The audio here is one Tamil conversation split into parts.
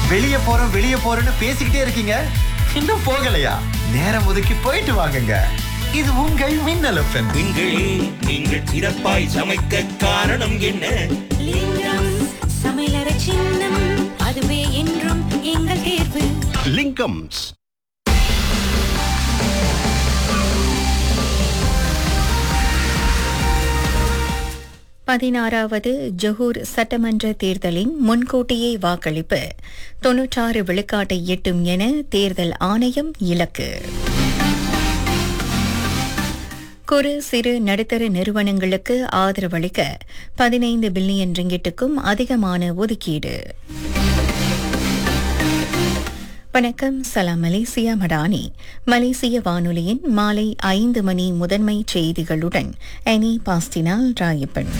வெளியே போறோம் வெளியே போறோம்னு பேசிக்கிட்டே இருக்கீங்க இன்னும் போகலையா நேரம் ஒதுக்கி போயிட்டு வாங்குங்க இது உங்கள் மின்னல் எஃப்எம் பெண்களே நீங்கள் சிறப்பாய் சமைக்க காரணம் என்ன லிங்கம் சமையலறை சின்னம் அதுவே என்றும் எங்கள் தேர்வு லிங்கம்ஸ் பதினாறாவது ஜொஹூர் சட்டமன்ற தேர்தலின் முன்கூட்டியே வாக்களிப்பு தொன்னூற்றாறு விழுக்காட்டை எட்டும் என தேர்தல் ஆணையம் இலக்கு குறு சிறு நடுத்தர நிறுவனங்களுக்கு ஆதரவளிக்க பதினைந்து பில்லியன் ரிங்கிட்டுக்கும் அதிகமான ஒதுக்கீடு வணக்கம் சலாம் மலேசியா மடானி மலேசிய வானொலியின் மாலை ஐந்து மணி முதன்மை செய்திகளுடன் எனி பாஸ்டினால் ராயப்பன்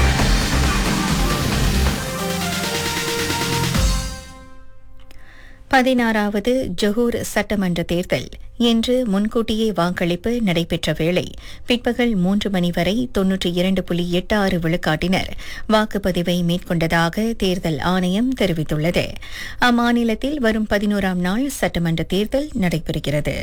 பதினாறாவது ஜொஹூர் சட்டமன்ற தேர்தல் இன்று முன்கூட்டியே வாக்களிப்பு நடைபெற்ற வேளை பிற்பகல் மூன்று மணி வரை தொன்னூற்றி இரண்டு புள்ளி எட்டு ஆறு விழுக்காட்டினர் வாக்குப்பதிவை மேற்கொண்டதாக தேர்தல் ஆணையம் தெரிவித்துள்ளது அம்மாநிலத்தில் வரும் பதினோராம் நாள் சட்டமன்ற தேர்தல் நடைபெறுகிறது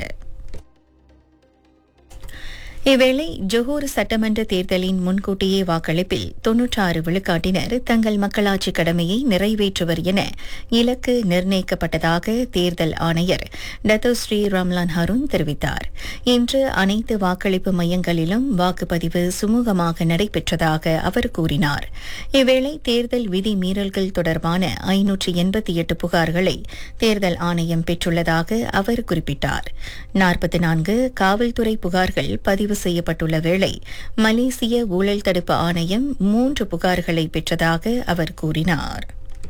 இவ்வேளை ஜொஹூர் சட்டமன்ற தேர்தலின் முன்கூட்டியே வாக்களிப்பில் தொன்னூற்றாறு விழுக்காட்டினர் தங்கள் மக்களாட்சி கடமையை நிறைவேற்றுவர் என இலக்கு நிர்ணயிக்கப்பட்டதாக தேர்தல் ஆணையர் டத்தோ ஸ்ரீ ரம்லான் ஹருண் தெரிவித்தார் இன்று அனைத்து வாக்களிப்பு மையங்களிலும் வாக்குப்பதிவு சுமூகமாக நடைபெற்றதாக அவர் கூறினார் இவ்வேளை தேர்தல் விதி மீறல்கள் தொடர்பான ஐநூற்றி எண்பத்தி எட்டு புகார்களை தேர்தல் ஆணையம் பெற்றுள்ளதாக அவர் குறிப்பிட்டார் நாற்பத்தி நான்கு காவல்துறை புகார்கள் பதிவு செய்யப்பட்டுள்ள வேளை மலேசிய ஊழல் தடுப்பு ஆணையம் மூன்று புகார்களை பெற்றதாக அவர் கூறினார்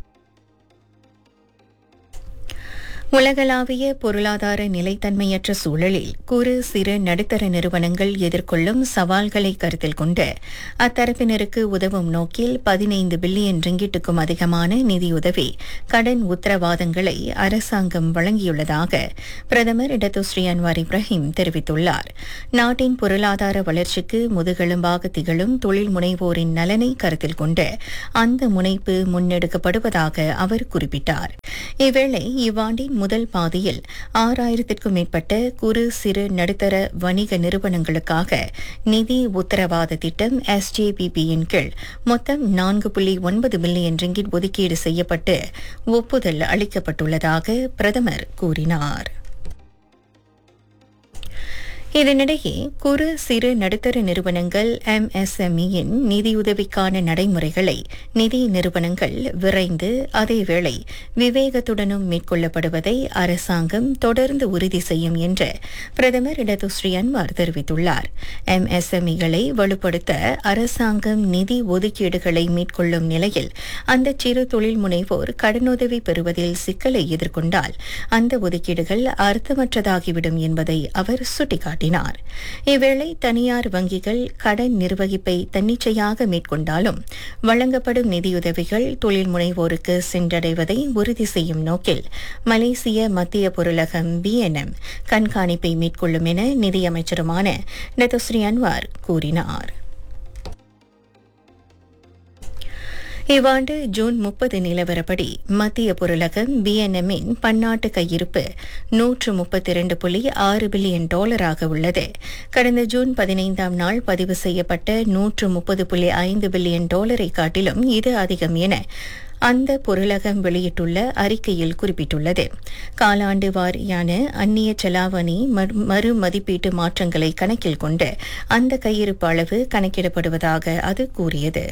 உலகளாவிய பொருளாதார நிலைத்தன்மையற்ற சூழலில் குறு சிறு நடுத்தர நிறுவனங்கள் எதிர்கொள்ளும் சவால்களை கருத்தில் கொண்டு அத்தரப்பினருக்கு உதவும் நோக்கில் பதினைந்து பில்லியன் ரிங்கிட்டுக்கும் அதிகமான நிதியுதவி கடன் உத்தரவாதங்களை அரசாங்கம் வழங்கியுள்ளதாக பிரதமர் இடத்து ஸ்ரீ அன்வார் இப்ராஹிம் தெரிவித்துள்ளார் நாட்டின் பொருளாதார வளர்ச்சிக்கு முதுகெலும்பாக திகழும் தொழில் முனைவோரின் நலனை கருத்தில் கொண்டு அந்த முனைப்பு முன்னெடுக்கப்படுவதாக அவர் குறிப்பிட்டார் இவ்வேளை இவ்வாண்டின் முதல் பாதியில் ஆறாயிரத்திற்கும் மேற்பட்ட குறு சிறு நடுத்தர வணிக நிறுவனங்களுக்காக நிதி உத்தரவாத திட்டம் எஸ்ஜேபிபியின் கீழ் மொத்தம் நான்கு புள்ளி ஒன்பது பில்லியன் ரிங்கிட் ஒதுக்கீடு செய்யப்பட்டு ஒப்புதல் அளிக்கப்பட்டுள்ளதாக பிரதமர் கூறினார் இதனிடையே குறு சிறு நடுத்தர நிறுவனங்கள் எம்எஸ்எம்இயின் நிதியுதவிக்கான நடைமுறைகளை நிதி நிறுவனங்கள் விரைந்து அதேவேளை விவேகத்துடனும் மேற்கொள்ளப்படுவதை அரசாங்கம் தொடர்ந்து உறுதி செய்யும் என்று பிரதமர் இடது ஸ்ரீ அன்வார் தெரிவித்துள்ளார் எம்எஸ்எம்இகளை வலுப்படுத்த அரசாங்கம் நிதி ஒதுக்கீடுகளை மேற்கொள்ளும் நிலையில் அந்த சிறு தொழில் முனைவோர் கடனுதவி பெறுவதில் சிக்கலை எதிர்கொண்டால் அந்த ஒதுக்கீடுகள் அர்த்தமற்றதாகிவிடும் என்பதை அவர் சுட்டிக்காட்டினார் காட்டினார் இவ்வேளை தனியார் வங்கிகள் கடன் நிர்வகிப்பை தன்னிச்சையாக மேற்கொண்டாலும் வழங்கப்படும் நிதியுதவிகள் தொழில் முனைவோருக்கு சென்றடைவதை உறுதி செய்யும் நோக்கில் மலேசிய மத்திய பொருளகம் பிஎன்எம் கண்காணிப்பை மேற்கொள்ளும் என நிதியமைச்சருமான நெதோஸ்ரீ அன்வார் கூறினார் இவ்வாண்டு ஜூன் முப்பது நிலவரப்படி மத்திய பொருளகம் பிஎன்எம்மின் பன்னாட்டு கையிருப்பு நூற்று முப்பத்தி இரண்டு புள்ளி ஆறு பில்லியன் டாலராக உள்ளது கடந்த ஜூன் பதினைந்தாம் நாள் பதிவு செய்யப்பட்ட நூற்று முப்பது புள்ளி ஐந்து பில்லியன் டாலரை காட்டிலும் இது அதிகம் என அந்த பொருளகம் வெளியிட்டுள்ள அறிக்கையில் குறிப்பிட்டுள்ளது காலாண்டு வாரியான அந்நிய செலாவணி மறு மதிப்பீட்டு மாற்றங்களை கணக்கில் கொண்டு அந்த கையிருப்பு அளவு கணக்கிடப்படுவதாக அது கூறியது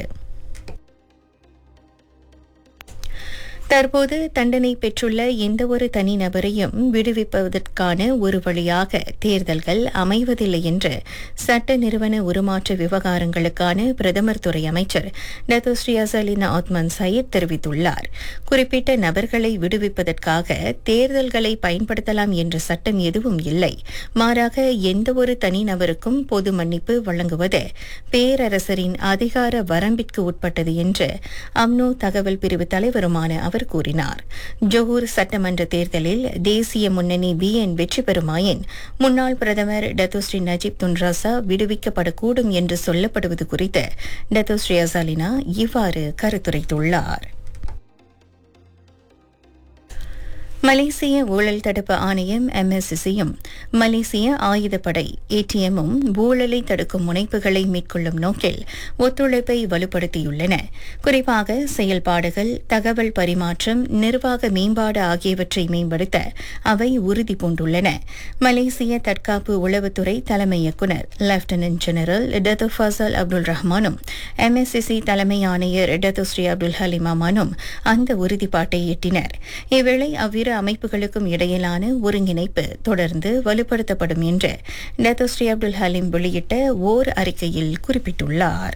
தற்போது தண்டனை பெற்றுள்ள எந்தவொரு தனிநபரையும் விடுவிப்பதற்கான ஒரு வழியாக தேர்தல்கள் அமைவதில்லை என்று சட்ட நிறுவன உருமாற்ற விவகாரங்களுக்கான பிரதமர் துறை அமைச்சர் டத்தோஸ்ரீ அசலினா ஆத்மன் சயீத் தெரிவித்துள்ளார் குறிப்பிட்ட நபர்களை விடுவிப்பதற்காக தேர்தல்களை பயன்படுத்தலாம் என்ற சட்டம் எதுவும் இல்லை மாறாக எந்தவொரு தனிநபருக்கும் பொது மன்னிப்பு வழங்குவது பேரரசரின் அதிகார வரம்பிற்கு உட்பட்டது என்று அம்னோ தகவல் பிரிவு தலைவருமான அவர் கூறினார் ஜொஹூர் சட்டமன்ற தேர்தலில் தேசிய முன்னணி பிஎன் வெற்றி பெறுமாயின் முன்னாள் பிரதமர் டத்தோஸ்ரீ நஜீப் துன்ராசா விடுவிக்கப்படக்கூடும் என்று சொல்லப்படுவது குறித்து டத்தோஸ்ரீ அசாலினா இவ்வாறு கருத்துரைத்துள்ளார் மலேசிய ஊழல் தடுப்பு ஆணையம் எம்எஸ்சியும் மலேசிய ஆயுதப்படை ஏடிஎம்மும் ஊழலை தடுக்கும் முனைப்புகளை மேற்கொள்ளும் நோக்கில் ஒத்துழைப்பை வலுப்படுத்தியுள்ளன குறிப்பாக செயல்பாடுகள் தகவல் பரிமாற்றம் நிர்வாக மேம்பாடு ஆகியவற்றை மேம்படுத்த அவை உறுதி பூண்டுள்ளன மலேசிய தற்காப்பு உளவுத்துறை தலைமை இயக்குநர் lieutenant general Dato Fazal Abdul ரஹ்மானும் எம்எஸ்சிசி தலைமை ஆணையர் டத்து ஸ்ரீ அப்துல் ஹலீம் அமானும் அந்த உறுதிப்பாட்டை எட்டினர் இவ்வேளை அவ்விரு அமைப்புகளுக்கும் இடையிலான ஒருங்கிணைப்பு தொடர்ந்து வலுப்படுத்தப்படும் என்று டத்து ஸ்ரீ அப்துல் ஹலீம் வெளியிட்ட ஓர் அறிக்கையில் குறிப்பிட்டுள்ளார்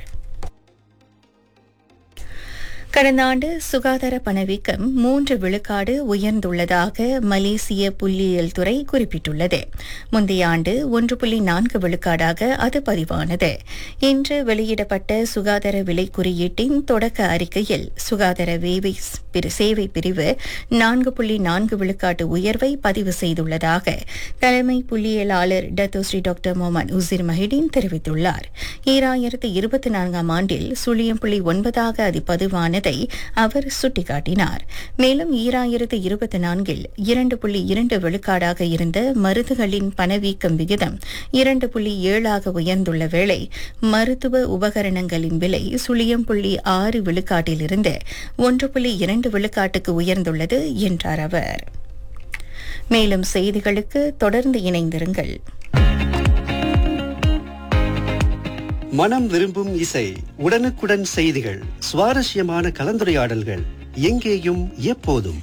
கடந்த ஆண்டு சுகாதார பணவீக்கம் மூன்று விழுக்காடு உயர்ந்துள்ளதாக மலேசிய புள்ளியியல் துறை குறிப்பிட்டுள்ளது முந்தைய ஆண்டு ஒன்று புள்ளி நான்கு விழுக்காடாக அது பதிவானது இன்று வெளியிடப்பட்ட சுகாதார விலை குறியீட்டின் தொடக்க அறிக்கையில் சுகாதார வேவை பிரி- சேவை பிரிவு நான்கு புள்ளி நான்கு விழுக்காட்டு உயர்வை பதிவு செய்துள்ளதாக தலைமை புள்ளியியலாளர் Dato Sri doctor Mohd Uzir Mahidin தெரிவித்துள்ளார் ஈராயிரத்து இருபத்தி நான்காம் ஆண்டில் சுழியம் புள்ளி ஒன்பதாக அது பதிவானதை அவர் சுட்டிக்காட்டினார் மேலும் ஈராயிரத்து இருபத்தி நான்கில் இரண்டு புள்ளி இரண்டு விழுக்காடாக இருந்த மருந்துகளின் பணவீக்கம் விகிதம் இரண்டு புள்ளி ஏழாக உயர்ந்துள்ள வேளை மருத்துவ உபகரணங்களின் விலை சுழியம் புள்ளி ஆறு விழுக்காட்டிலிருந்து ஒன்று புள்ளி இரண்டு விழுக்காட்டுக்கு உயர்ந்துள்ளது என்றார் அவர் மேலும் செய்திகளுக்கு தொடர்ந்து இணைந்திருங்கள் மனம் விரும்பும் இசை உடனுக்குடன் செய்திகள் சுவாரஸ்யமான கலந்துரையாடல்கள் எங்கேயும் எப்போதும்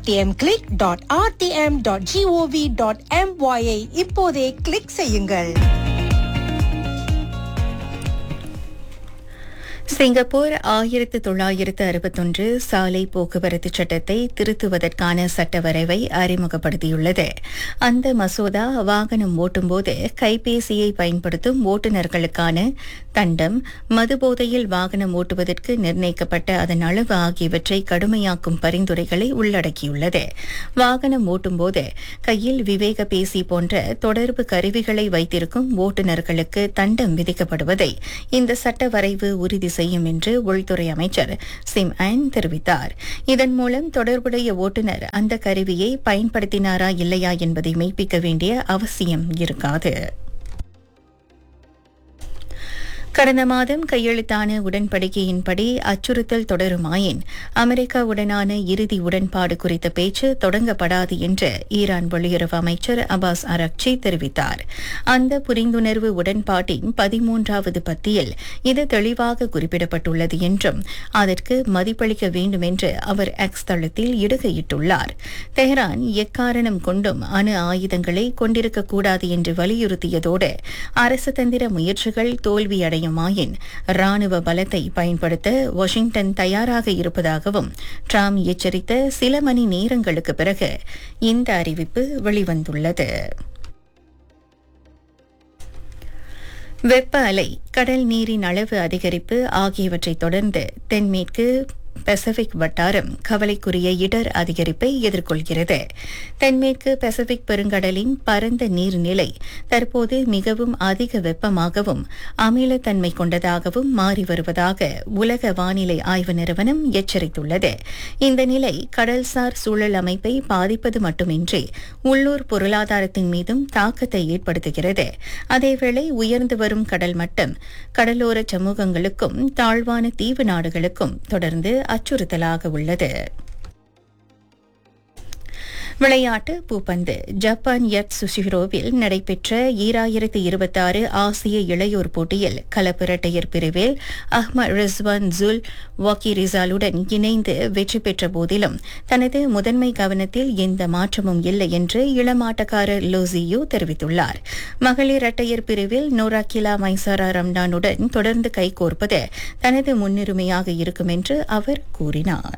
rtm.rtm.gov.my ஐ இப்போதே கிளிக் செய்யுங்கள் சிங்கப்பூர் ஆயிரத்து தொள்ளாயிரத்து அறுபத்தொன்று சாலை போக்குவரத்து சட்டத்தை திருத்துவதற்கான சட்ட வரைவை அறிமுகப்படுத்தியுள்ளது அந்த மசோதா வாகனம் ஓட்டும்போது கைபேசியை பயன்படுத்தும் ஓட்டுநர்களுக்கான தண்டம் மதுபோதையில் வாகனம் ஓட்டுவதற்கு நிர்ணயிக்கப்பட்ட அதன் அளவு ஆகியவற்றை கடுமையாக்கும் பரிந்துரைகளை உள்ளடக்கியுள்ளது வாகனம் ஓட்டும்போது கையில் விவேக பேசி போன்ற தொடர்பு கருவிகளை வைத்திருக்கும் ஓட்டுநர்களுக்கு தண்டம் விதிக்கப்படுவதை இந்த சட்ட வரைவு உறுதி செய்யும் என்று உள்துறை அமைச்சர் சிம் அன் தெரிவித்தார் இதன் மூலம் தொடர்புடைய ஓட்டுநர் அந்த கருவியை பயன்படுத்தினாரா இல்லையா என்பதை மெய்ப்பிக்க வேண்டிய அவசியம் இருக்காது கடந்த மாதம் கையெழுத்தான உடன்படிக்கையின்படி அச்சுறுத்தல் தொடருமாயின் அமெரிக்காவுடனான இறுதி உடன்பாடு குறித்த பேச்சு தொடங்கப்படாது என்று ஈரான் வெளியுறவு அமைச்சர் அபாஸ் அரக்சி தெரிவித்தார் அந்த புரிந்துணர்வு உடன்பாட்டின் பதிமூன்றாவது பத்தியில் இது தெளிவாக குறிப்பிடப்பட்டுள்ளது என்றும் அதற்கு மதிப்பளிக்க வேண்டும் என்று அவர் எக்ஸ் தளத்தில் இடுகையிட்டுள்ளார் தெஹ்ரான் எக்காரணம் கொண்டும் அணு ஆயுதங்களை கொண்டிருக்கக்கூடாது என்று வலியுறுத்தியதோடு அரசு தந்திர முயற்சிகள் தோல்வியடையுமாயின் ராணுவ பலத்தை பயன்படுத்த வாஷிங்டன் தயாராக இருப்பதாகவும் ட்ரம்ப் எச்சரித்த சில மணி நேரங்களுக்கு பிறகு இந்த அறிவிப்பு வெளிவந்துள்ளது வெப்ப அலை கடல் நீரின் அளவு அதிகரிப்பு ஆகியவற்றைத் தொடர்ந்து தென்மேற்கு பசிபிக் வட்டாரம் கவலைக்குரிய இடர் அதிகரிப்பை எதிர்கொள்கிறது தென்மேற்கு பசிபிக் பெருங்கடலின் பரந்த நீர்நிலை தற்போது மிகவும் அதிக வெப்பமாகவும் அமிலத்தன்மை கொண்டதாகவும் மாறி வருவதாக உலக வானிலை ஆய்வு நிறுவனம் எச்சரித்துள்ளது இந்த நிலை கடல்சார் சூழல் அமைப்பை பாதிப்பது மட்டுமின்றி உள்ளூர் பொருளாதாரத்தின் மீதும் தாக்கத்தை ஏற்படுத்துகிறது அதேவேளை உயர்ந்து வரும் கடல் மட்டம் கடலோர சமூகங்களுக்கும் தாழ்வான தீவு நாடுகளுக்கும் தொடர்ந்து அச்சுறுத்தலாக உள்ளது விளையாட்டு பூப்பந்து ஜப்பான் எட் சுஷிரோவில் நடைபெற்ற ஈராயிரத்து இருபத்தாறு ஆசிய இளையோர் போட்டியில் கலப்பிரட்டையர் பிரிவில் அஹ்மத் ரிஸ்வான் ஜுல் வாக்கி ரிசாலுடன் இணைந்து வெற்றி பெற்ற போதிலும் தனது முதன்மை கவனத்தில் எந்த மாற்றமும் இல்லை என்று இளமாட்டக்காரர் லோசியோ தெரிவித்துள்ளார் மகளிர் இரட்டையர் பிரிவில் நோராக்கிலா மைசாரா ரம்டானுடன் தொடர்ந்து கைகோர்ப்பது தனது முன்னுரிமையாக இருக்கும் என்று அவர் கூறினார்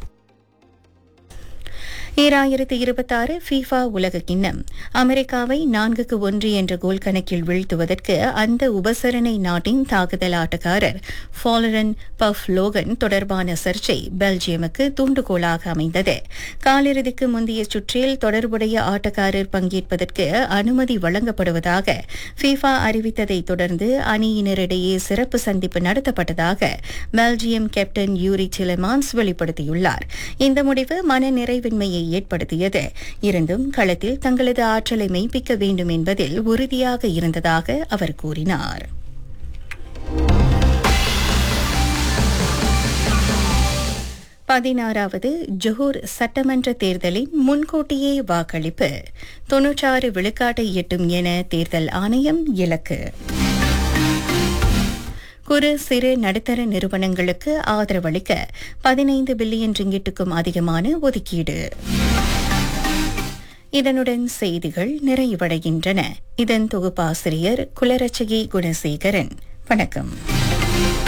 ஈராயிரத்து இருபத்தாறு ஃபீஃபா உலக கிண்ணம் அமெரிக்காவை நான்குக்கு ஒன்று என்ற கோல் கணக்கில் வீழ்த்துவதற்கு அந்த உபசரணை நாட்டின் தாக்குதல் ஆட்டக்காரர் ஃபாலரன் பஃப் லோகன் தொடர்பான சர்ச்சை பெல்ஜியமுக்கு தூண்டுகோலாக அமைந்தது காலிறுதிக்கு முந்தைய சுற்றில் தொடர்புடைய ஆட்டக்காரர் பங்கேற்பதற்கு அனுமதி வழங்கப்படுவதாக ஃபீஃபா அறிவித்ததை தொடர்ந்து அணியினரிடையே சிறப்பு சந்திப்பு நடத்தப்பட்டதாக பெல்ஜியம் கேப்டன் யூரி டிலமான்ஸ் வெளிப்படுத்தியுள்ளார் இந்த முடிவு மன நிறைவின்மையை ஏற்படுத்தியது இருந்தும் களத்தில் தங்களது ஆற்றலை மெய்ப்பிக்க வேண்டும் என்பதில் உறுதியாக இருந்ததாக அவர் கூறினார் பதினாறாவது ஜொஹூர் சட்டமன்ற தேர்தலின் முன்கூட்டியே வாக்களிப்பு தொன்னூற்றாறு விழுக்காட்டை எட்டும் என தேர்தல் ஆணையம் இலக்கு குறு சிறு நடுத்தர நிறுவனங்களுக்கு ஆதரவளிக்க பதினைந்து பில்லியன் ரிங்கிட்டுக்கும் அதிகமான ஒதுக்கீடு இதனுடன் செய்திகள் நிறைவடைகின்றன இதன் தொகுப்பாசிரியர் குலரட்சகி குணசேகரன் வணக்கம்